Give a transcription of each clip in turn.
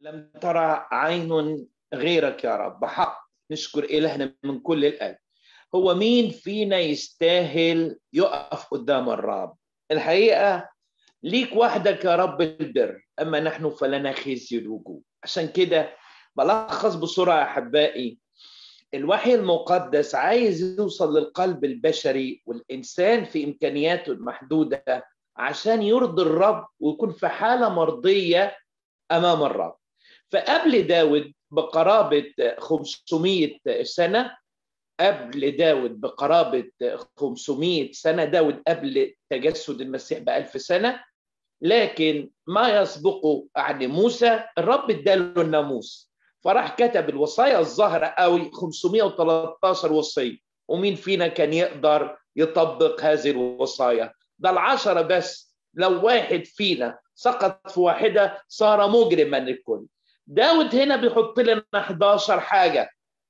لم ترى عين غيرك يا رب بحق نشكر إلهنا من كل القلب هو مين فينا يستاهل يقف قدام الرب الحقيقة ليك وحدك يا رب البر أما نحن فلنا خزي الوجود عشان كده بلخص بسرعة يا أحبائي الوحي المقدس عايز يوصل للقلب البشري والإنسان في إمكانياته المحدودة عشان يرضي الرب ويكون في حالة مرضية أمام الرب فقبل داود بقرابة 500 سنة قبل داود بقرابة 500 سنة داود قبل تجسد المسيح بألف سنة لكن ما يسبقه عن موسى الرب اداله الناموس فراح كتب الوصايا الظاهرة قوي 513 وصية ومين فينا كان يقدر يطبق هذه الوصايا ده العشرة بس لو واحد فينا سقط في واحدة صار مجرما الكل داود هنا بيحط لنا 11 حاجة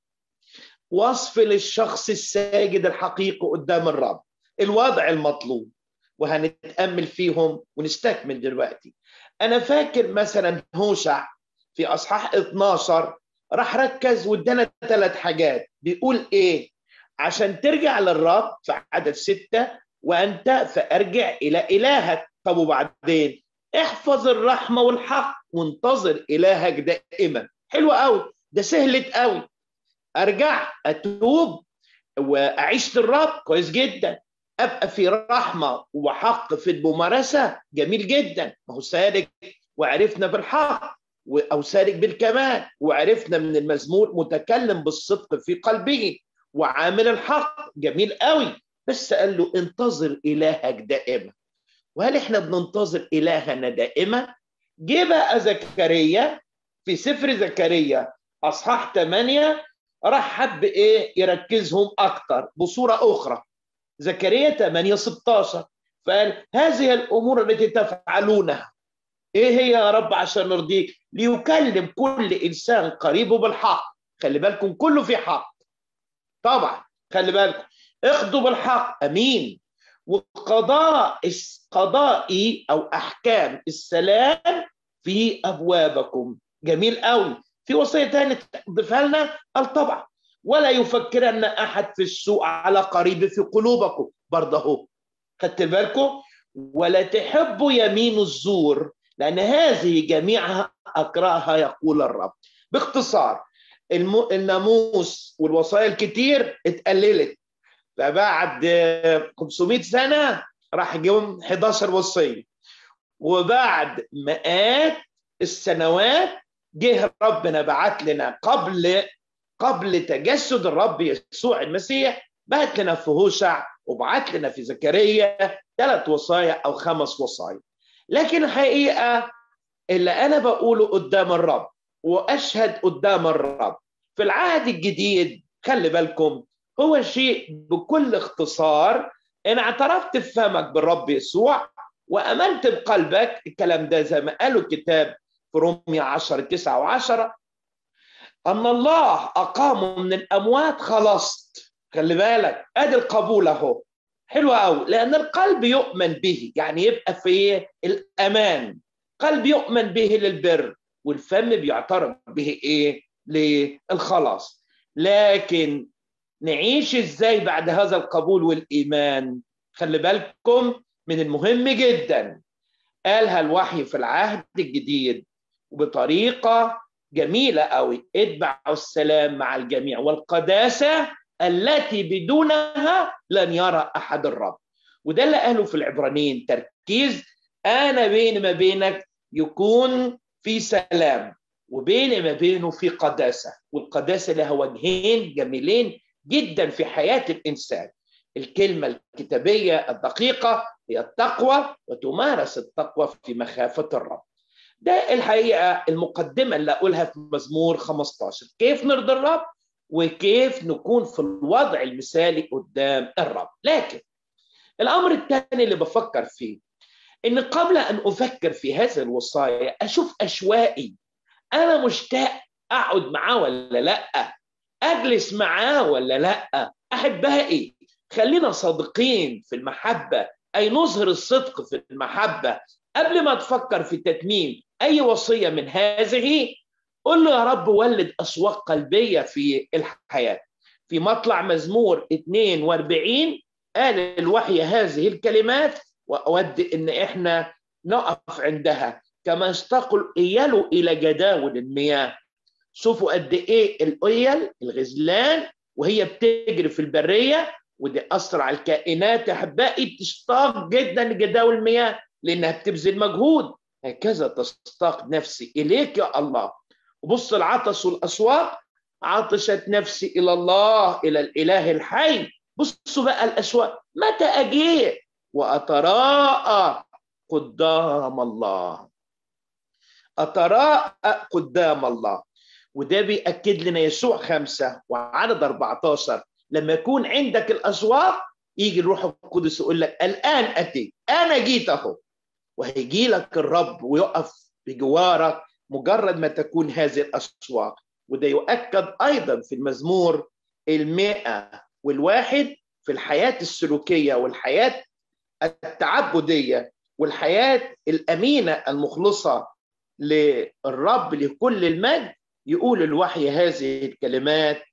وصف للشخص الساجد الحقيقي قدام الرب الوضع المطلوب وهنتأمل فيهم ونستكمل دلوقتي أنا فاكر مثلا هوشع في أصحاح 12 راح ركز وادانا ثلاث حاجات بيقول إيه عشان ترجع للرب في عدد ستة وأنت فأرجع إلى إلهك طب وبعدين احفظ الرحمة والحق وانتظر إلهك دائما حلو قوي ده سهلت قوي ارجع اتوب واعيش للرب كويس جدا ابقى في رحمه وحق في الممارسه جميل جدا ما هو سالك وعرفنا بالحق او سالك بالكمال وعرفنا من المزمور متكلم بالصدق في قلبه وعامل الحق جميل قوي بس قال له انتظر الهك دائما وهل احنا بننتظر الهنا دائما جه بقى زكريا في سفر زكريا اصحاح 8 راح حب ايه يركزهم اكتر بصوره اخرى زكريا 8 16 فقال هذه الامور التي تفعلونها ايه هي يا رب عشان نرضيك ليكلم كل انسان قريبه بالحق خلي بالكم كله في حق طبعا خلي بالكم اخذوا بالحق امين وقضاء قضائي او احكام السلام في ابوابكم جميل قوي في وصيه ثانيه تضيفها لنا قال طبعا ولا يفكرن احد في السوء على قريب في قلوبكم برضه اهو خدت بالكم ولا تحبوا يمين الزور لان هذه جميعها اكرهها يقول الرب باختصار الم... الناموس والوصايا الكتير اتقللت فبعد 500 سنه راح جم 11 وصيه وبعد مئات السنوات جه ربنا بعت لنا قبل قبل تجسد الرب يسوع المسيح بعت لنا في هوشع وبعت لنا في زكريا ثلاث وصايا او خمس وصايا لكن الحقيقه اللي انا بقوله قدام الرب واشهد قدام الرب في العهد الجديد خلي بالكم هو شيء بكل اختصار ان اعترفت بفمك بالرب يسوع وامنت بقلبك الكلام ده زي ما قالوا الكتاب في رومية 10 9 و10 أن الله أقامه من الأموات خلصت خلي بالك أدي القبول أهو حلو قوي لأن القلب يؤمن به يعني يبقى في الأمان قلب يؤمن به للبر والفم بيعترف به إيه للخلاص لكن نعيش إزاي بعد هذا القبول والإيمان خلي بالكم من المهم جدا قالها الوحي في العهد الجديد وبطريقه جميله قوي اتبعوا السلام مع الجميع والقداسه التي بدونها لن يرى احد الرب وده اللي قاله في العبرانيين تركيز انا بين ما بينك يكون في سلام وبين ما بينه في قداسه والقداسه لها وجهين جميلين جدا في حياه الانسان الكلمه الكتابيه الدقيقه هي التقوى وتمارس التقوى في مخافه الرب ده الحقيقه المقدمه اللي اقولها في مزمور 15 كيف نرضي الرب وكيف نكون في الوضع المثالي قدام الرب لكن الامر الثاني اللي بفكر فيه ان قبل ان افكر في هذه الوصايا اشوف اشوائي انا مشتاق اقعد معاه ولا لا اجلس معاه ولا لا احبائي خلينا صادقين في المحبه اي نظهر الصدق في المحبه قبل ما تفكر في تتميم اي وصيه من هذه قل له يا رب ولد أصوات قلبية في الحياة في مطلع مزمور 42 قال الوحي هذه الكلمات وأود إن إحنا نقف عندها كما استقل إياله إلى جداول المياه شوفوا قد إيه الإيل الغزلان وهي بتجري في البرية ودي أسرع الكائنات أحبائي بتشتاق جدا لجداول المياه لأنها بتبذل مجهود هكذا تشتاق نفسي إليك يا الله وبص العطش والأسواق عطشت نفسي إلى الله إلى الإله الحي بصوا بقى الأسواق متى أجيء وأتراءى قدام الله أتراءى قدام الله وده بيأكد لنا يسوع خمسة وعدد 14 لما يكون عندك الأسواق يجي الروح القدس يقول لك الآن أتي أنا جيت أهو وهيجي لك الرب ويقف بجوارك مجرد ما تكون هذه الأسواق وده يؤكد أيضا في المزمور المائة والواحد في الحياة السلوكية والحياة التعبدية والحياة الأمينة المخلصة للرب لكل المجد يقول الوحي هذه الكلمات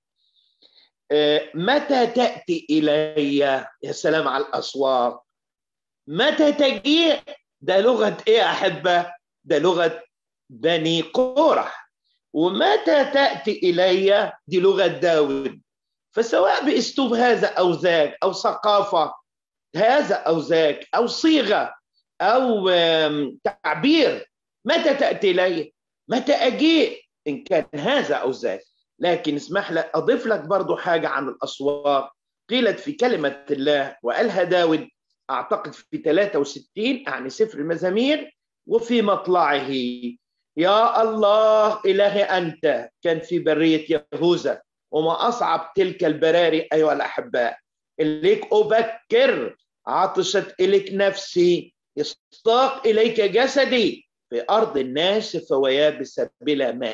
متى تأتي إلي يا سلام على الأسواق متى تجيء ده لغة إيه أحبة ده لغة بني قورح ومتى تأتي إلي دي لغة داود فسواء بأسلوب هذا أو ذاك أو ثقافة هذا أو ذاك أو صيغة أو تعبير متى تأتي إلي متى أجيء إن كان هذا أو ذاك لكن اسمح لي أضيف لك برضو حاجة عن الأسواق قيلت في كلمة الله وقالها داود أعتقد في 63 يعني سفر المزامير وفي مطلعه يا الله إلهي أنت كان في برية يهوذا وما أصعب تلك البراري أيها الأحباء إليك أبكر عطشت إليك نفسي يستاق إليك جسدي في أرض الناس ويابس بلا ماء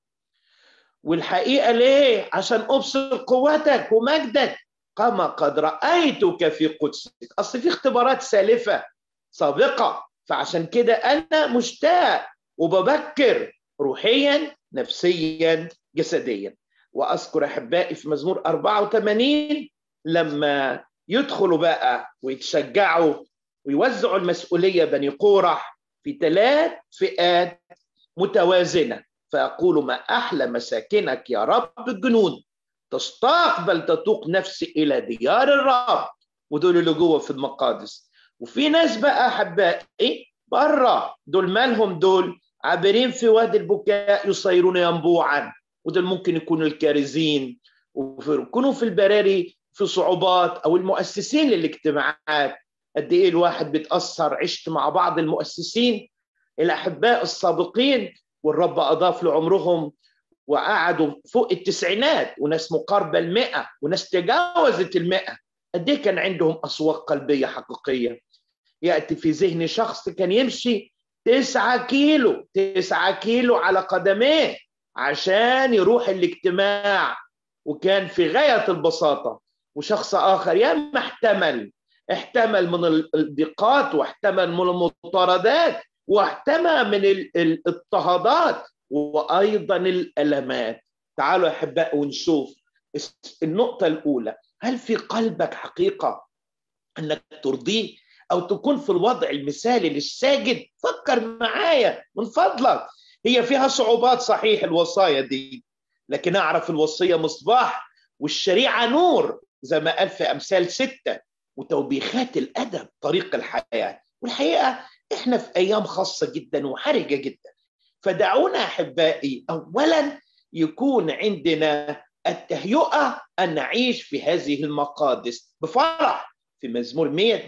والحقيقة ليه؟ عشان أبصر قوتك ومجدك كما قد رأيتك في قدسك أصل في اختبارات سالفة سابقة فعشان كده أنا مشتاق وببكر روحيا نفسيا جسديا وأذكر أحبائي في مزمور 84 لما يدخلوا بقى ويتشجعوا ويوزعوا المسؤولية بني قورح في ثلاث فئات متوازنة فيقول ما أحلى مساكنك يا رب الجنود تشتاق بل تتوق نفسي إلى ديار الرب ودول اللي جوه في المقادس وفي ناس بقى أحبائي بره دول مالهم دول عابرين في وادي البكاء يصيرون ينبوعا ودول ممكن يكونوا الكارزين ويكونوا في البراري في صعوبات او المؤسسين للاجتماعات قد ايه الواحد بيتاثر عشت مع بعض المؤسسين الاحباء السابقين والرب اضاف لعمرهم وقعدوا فوق التسعينات وناس مقاربه المئة وناس تجاوزت المئة قد ايه كان عندهم اسواق قلبيه حقيقيه ياتي في ذهني شخص كان يمشي تسعة كيلو تسعة كيلو على قدميه عشان يروح الاجتماع وكان في غاية البساطة وشخص آخر ياما احتمل احتمل من الضيقات واحتمل من المطاردات واحتمل من الاضطهادات وأيضا الألمات تعالوا يا أحباء ونشوف النقطة الأولى هل في قلبك حقيقة أنك ترضيه أو تكون في الوضع المثالي للساجد فكر معايا من فضلك هي فيها صعوبات صحيح الوصايا دي لكن أعرف الوصية مصباح والشريعة نور زي ما قال في أمثال ستة وتوبيخات الأدب طريق الحياة والحقيقة إحنا في أيام خاصة جدا وحرجة جدا فدعونا أحبائي أولا يكون عندنا التهيئة أن نعيش في هذه المقادس بفرح في مزمور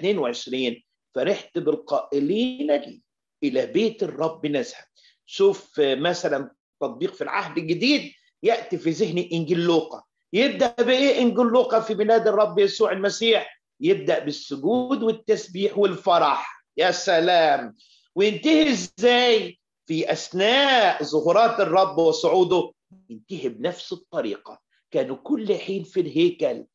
122 فرحت بالقائلين لي إلى بيت الرب نذهب شوف مثلا تطبيق في العهد الجديد يأتي في ذهني إنجيل لوقا يبدأ بإيه إنجيل لوقا في بلاد الرب يسوع المسيح يبدأ بالسجود والتسبيح والفرح يا سلام وينتهي إزاي في أثناء ظهورات الرب وصعوده ينتهي بنفس الطريقة كانوا كل حين في الهيكل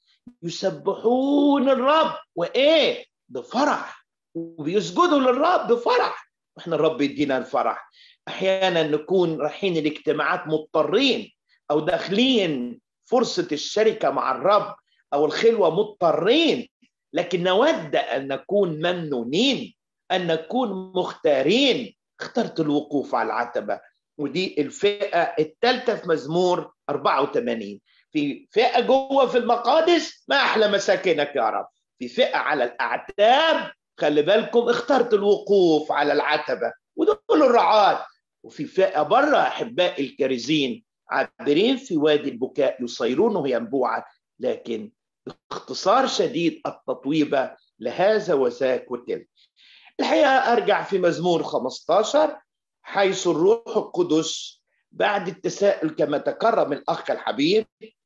يسبحون الرب وإيه بفرح وبيسجدوا للرب بفرح واحنا الرب يدينا الفرح احيانا نكون رايحين الاجتماعات مضطرين او داخلين فرصه الشركه مع الرب او الخلوه مضطرين لكن نود ان نكون ممنونين ان نكون مختارين اخترت الوقوف على العتبه ودي الفئه الثالثه في مزمور 84 في فئه جوه في المقادس ما احلى مساكنك يا رب في فئه على الاعتاب خلي بالكم اخترت الوقوف على العتبه ودول الرعاة وفي فئه بره احبائي الكارزين عابرين في وادي البكاء يصيرونه ينبوعا لكن باختصار شديد التطويبه لهذا وذاك وتلك الحقيقه ارجع في مزمور 15 حيث الروح القدس بعد التساؤل كما تكرم الاخ الحبيب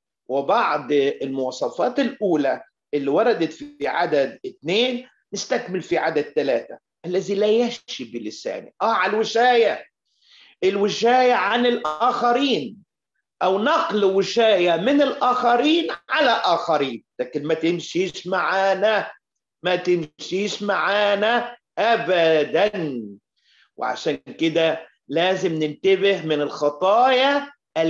وبعد المواصفات الاولى اللي وردت في عدد اثنين نستكمل في عدد ثلاثه الذي لا يشي بلسانه اه على الوشايه الوشايه عن الاخرين او نقل وشايه من الاخرين على اخرين لكن ما تمشيش معانا ما تمشيش معانا ابدا وعشان كده لازم ننتبه من الخطايا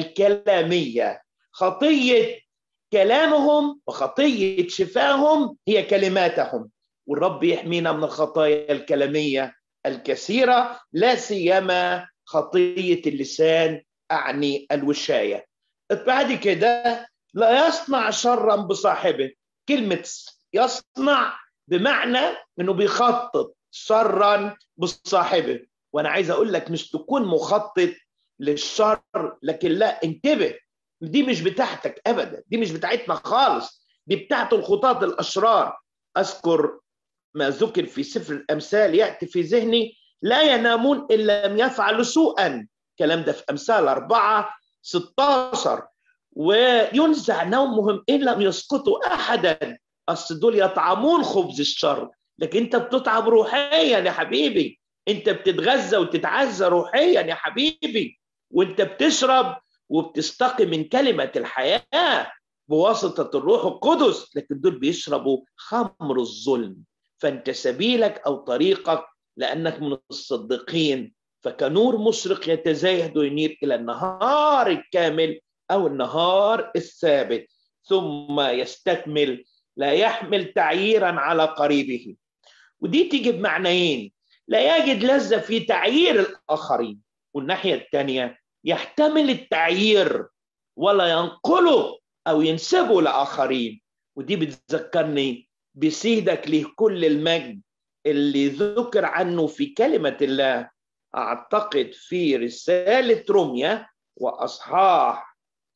الكلاميه خطيه كلامهم وخطيه شفاهم هي كلماتهم والرب يحمينا من الخطايا الكلاميه الكثيره لا سيما خطيه اللسان اعني الوشايه بعد كده لا يصنع شرا بصاحبه كلمه يصنع بمعنى انه بيخطط شرا بصاحبه وانا عايز اقول لك مش تكون مخطط للشر لكن لا انتبه دي مش بتاعتك ابدا دي مش بتاعتنا خالص دي بتاعت الخطاط الاشرار اذكر ما ذكر في سفر الامثال ياتي في ذهني لا ينامون ان لم يفعلوا سوءا الكلام ده في امثال أربعة 16 وينزع نومهم ان لم يسقطوا احدا اصل دول يطعمون خبز الشر لكن انت بتتعب روحيا يا حبيبي انت بتتغذى وتتعزى روحيا يا حبيبي وانت بتشرب وبتستقي من كلمة الحياة بواسطة الروح القدس لكن دول بيشربوا خمر الظلم فانت سبيلك او طريقك لانك من الصديقين فكنور مشرق يتزايد وينير الى النهار الكامل او النهار الثابت ثم يستكمل لا يحمل تعييرا على قريبه ودي تيجي بمعنيين لا يجد لذة في تعيير الآخرين والناحية الثانية يحتمل التعيير ولا ينقله أو ينسبه لآخرين ودي بتذكرني بسيدك له كل المجد اللي ذكر عنه في كلمة الله أعتقد في رسالة روميا وأصحاح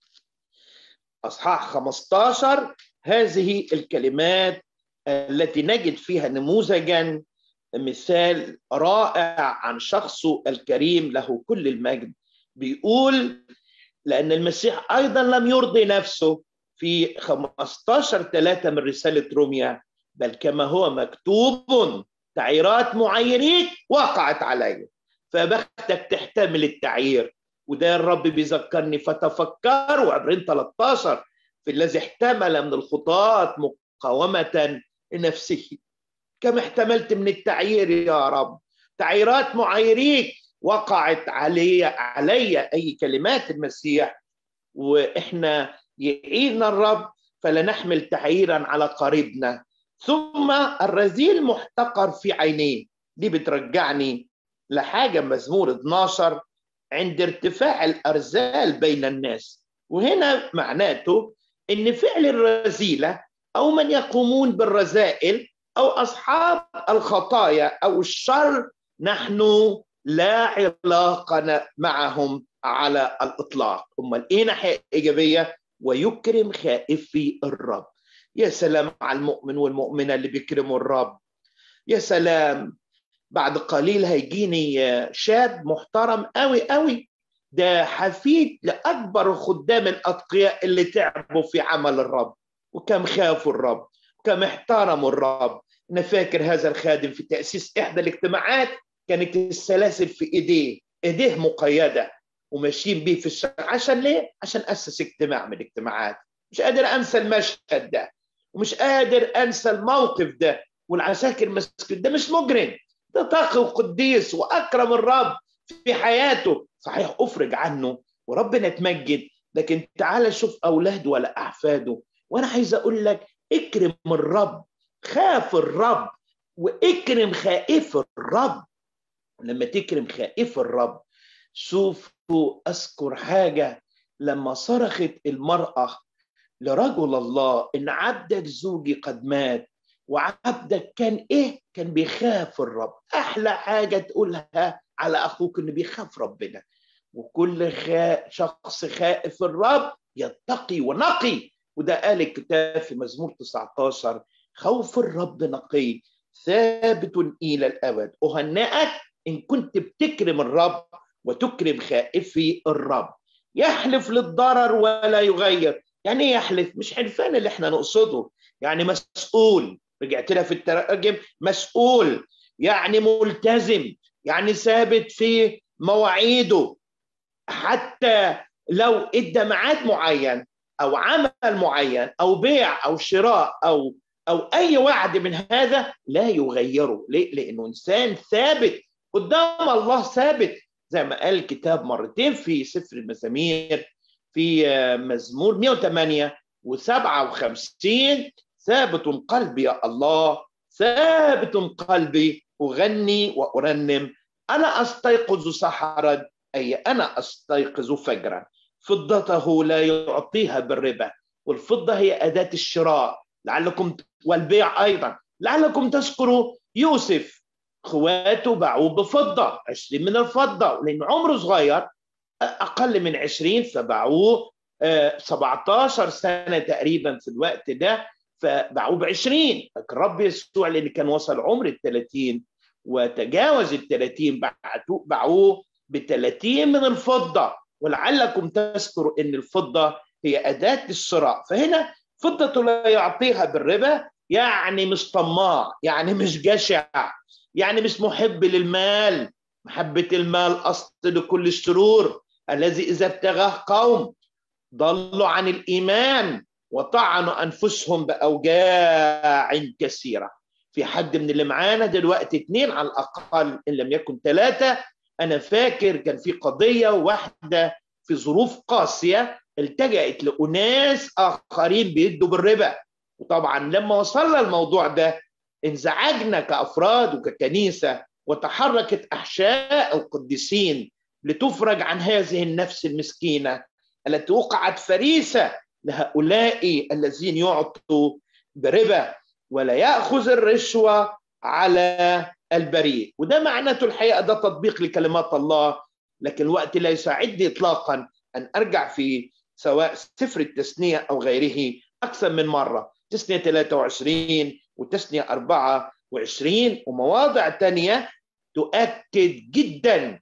أصحاح 15 هذه الكلمات التي نجد فيها نموذجا مثال رائع عن شخصه الكريم له كل المجد بيقول لأن المسيح أيضا لم يرضي نفسه في 15 3 من رسالة روميا بل كما هو مكتوب تعييرات معيريك وقعت علي فبختك تحتمل التعيير وده الرب بيذكرني فتفكروا عبرين 13 في الذي احتمل من الخطاة مقاومة لنفسه كم احتملت من التعيير يا رب تعييرات معايريك وقعت علي علي اي كلمات المسيح واحنا يعيننا الرب فلا نحمل تعييرا على قريبنا ثم الرذيل محتقر في عينيه دي بترجعني لحاجه مزمور 12 عند ارتفاع الارذال بين الناس وهنا معناته ان فعل الرذيله او من يقومون بالرذائل او اصحاب الخطايا او الشر نحن لا علاقه معهم على الاطلاق امال ايه ناحيه ايجابيه ويكرم خائفي الرب يا سلام على المؤمن والمؤمنه اللي بيكرموا الرب يا سلام بعد قليل هيجيني شاب محترم قوي قوي ده حفيد لاكبر خدام الاتقياء اللي تعبوا في عمل الرب وكم خافوا الرب وكم احترموا الرب انا فاكر هذا الخادم في تاسيس احدى الاجتماعات كانت السلاسل في ايديه ايديه مقيده وماشيين بيه في الشارع عشان ليه؟ عشان اسس اجتماع من الاجتماعات مش قادر انسى المشهد ده ومش قادر انسى الموقف ده والعساكر مسكت ده مش مجرم ده تقي وقديس واكرم الرب في حياته صحيح افرج عنه وربنا تمجد لكن تعال شوف اولاده ولا احفاده وانا عايز اقول لك اكرم الرب خاف الرب واكرم خائف الرب لما تكرم خائف الرب شوفوا اذكر حاجه لما صرخت المراه لرجل الله ان عبدك زوجي قد مات وعبدك كان ايه كان بيخاف الرب احلى حاجه تقولها على اخوك انه بيخاف ربنا وكل خا... شخص خائف الرب يتقي ونقي وده قال الكتاب في مزمور 19 خوف الرب نقي ثابت الى الابد اهنئك ان كنت بتكرم الرب وتكرم خائفي الرب يحلف للضرر ولا يغير يعني ايه يحلف مش حلفان اللي احنا نقصده يعني مسؤول رجعت لها في الترجم مسؤول يعني ملتزم يعني ثابت في مواعيده حتى لو ادى ميعاد معين او عمل معين او بيع او شراء او او اي وعد من هذا لا يغيره ليه لانه انسان ثابت قدام الله ثابت زي ما قال الكتاب مرتين في سفر المزامير في مزمور 108 و57 ثابت قلبي يا الله ثابت قلبي اغني وارنم انا استيقظ سحرا اي انا استيقظ فجرا فضته لا يعطيها بالربا والفضه هي اداه الشراء لعلكم والبيع ايضا لعلكم تذكروا يوسف اخواته باعوه بفضه 20 من الفضه لان عمره صغير اقل من 20 فباعوه 17 سنه تقريبا في الوقت ده فباعوه ب 20 لكن رب يسوع لان كان وصل عمر ال 30 وتجاوز ال 30 باعوه ب 30 من الفضه ولعلكم تذكروا ان الفضه هي اداه الشراء فهنا فضته لا يعطيها بالربا يعني مش طماع يعني مش جشع يعني مش محب للمال محبة المال أصل لكل الشرور الذي إذا ابتغاه قوم ضلوا عن الإيمان وطعنوا أنفسهم بأوجاع كثيرة في حد من اللي معانا دلوقتي اثنين على الأقل إن لم يكن ثلاثة أنا فاكر كان في قضية واحدة في ظروف قاسية التجأت لأناس آخرين بيدوا بالربا وطبعا لما وصلنا الموضوع ده انزعجنا كأفراد وككنيسة وتحركت أحشاء القديسين لتفرج عن هذه النفس المسكينة التي وقعت فريسة لهؤلاء الذين يعطوا بربا ولا يأخذ الرشوة على البريء وده معناته الحقيقة ده تطبيق لكلمات الله لكن الوقت لا يساعدني إطلاقا أن أرجع في سواء سفر التثنية أو غيره أكثر من مرة تثنية 23 وتثنية 24 ومواضع تانية تؤكد جدا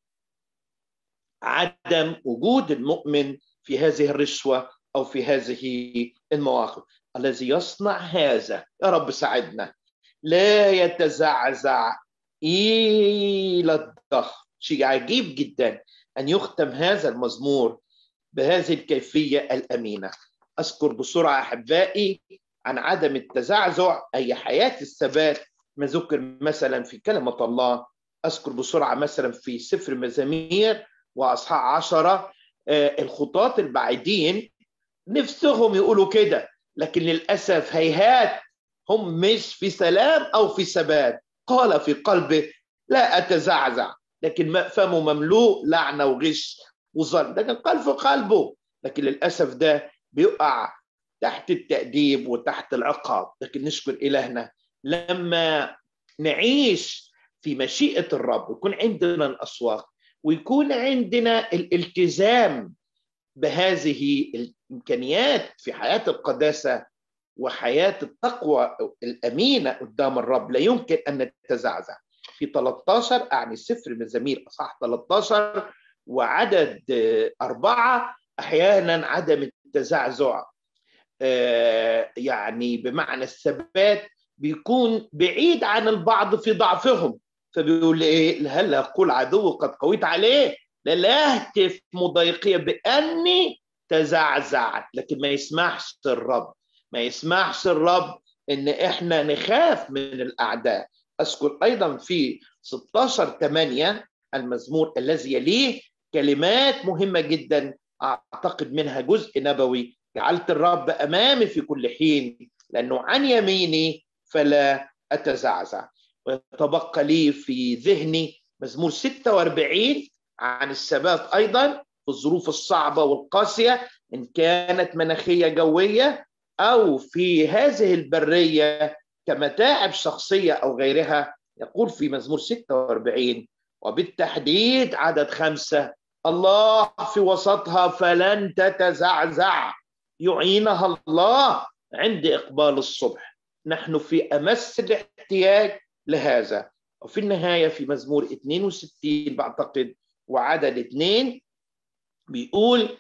عدم وجود المؤمن في هذه الرشوة أو في هذه المواقف الذي يصنع هذا يا رب ساعدنا لا يتزعزع إلى الدهر شيء عجيب جدا أن يختم هذا المزمور بهذه الكيفية الأمينة أذكر بسرعة أحبائي عن عدم التزعزع أي حياة الثبات ما ذكر مثلا في كلمة الله أذكر بسرعة مثلا في سفر مزامير وأصحاح عشرة الخطاة البعيدين نفسهم يقولوا كده لكن للأسف هيهات هم مش في سلام أو في ثبات قال في قلبه لا أتزعزع لكن فمه مملوء لعنة وغش وظلم لكن قال في قلبه لكن للأسف ده بيقع تحت التأديب وتحت العقاب لكن نشكر إلهنا لما نعيش في مشيئة الرب ويكون عندنا الأسواق ويكون عندنا الالتزام بهذه الإمكانيات في حياة القداسة وحياة التقوى الأمينة قدام الرب لا يمكن أن نتزعزع في 13 أعني سفر مزامير أصح 13 وعدد أربعة أحيانا عدم التزعزع يعني بمعنى الثبات بيكون بعيد عن البعض في ضعفهم فبيقول ايه هل اقول عدو قد قويت عليه لا لا اهتف مضايقيه باني تزعزعت لكن ما يسمحش الرب ما يسمحش الرب ان احنا نخاف من الاعداء أذكر أيضا في 16 8 المزمور الذي يليه كلمات مهمة جدا أعتقد منها جزء نبوي جعلت الرب أمامي في كل حين لأنه عن يميني فلا أتزعزع ويتبقى لي في ذهني مزمور 46 عن الثبات أيضا في الظروف الصعبة والقاسية إن كانت مناخية جوية أو في هذه البرية كمتاعب شخصية أو غيرها يقول في مزمور 46 وبالتحديد عدد خمسة الله في وسطها فلن تتزعزع يعينها الله عند إقبال الصبح نحن في أمس الاحتياج لهذا وفي النهاية في مزمور 62 بعتقد وعدد اثنين بيقول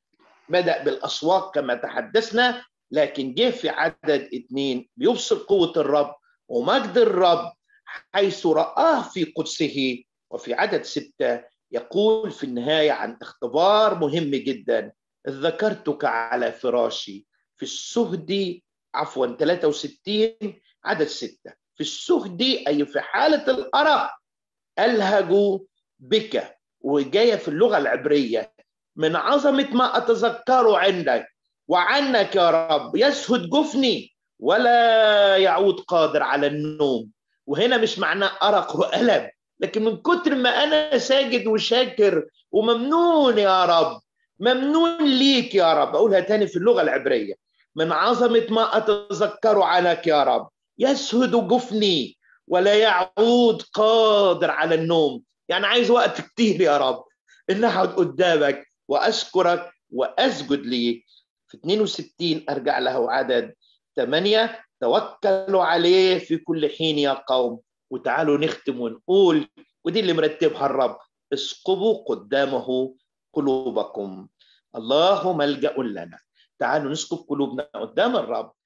بدأ بالأصوات كما تحدثنا لكن جه في عدد اثنين بيبصر قوة الرب ومجد الرب حيث رآه في قدسه وفي عدد ستة يقول في النهاية عن اختبار مهم جدا ذكرتك على فراشي في السهد عفوا 63 عدد ستة في السهد أي في حالة الأرق ألهج بك وجاية في اللغة العبرية من عظمة ما أتذكره عندك وعنك يا رب يسهد جفني ولا يعود قادر على النوم وهنا مش معناه أرق وألم لكن من كتر ما أنا ساجد وشاكر وممنون يا رب ممنون ليك يا رب أقولها تاني في اللغة العبرية من عظمة ما أتذكر عنك يا رب يسهد جفني ولا يعود قادر على النوم يعني عايز وقت كتير يا رب إن أقعد قدامك وأشكرك وأسجد ليك في 62 أرجع له عدد 8 توكلوا عليه في كل حين يا قوم وتعالوا نختم ونقول ودي اللي مرتبها الرب اسقبوا قدامه قلوبكم الله ملجأ لنا تعالوا نسكب قلوبنا قدام الرب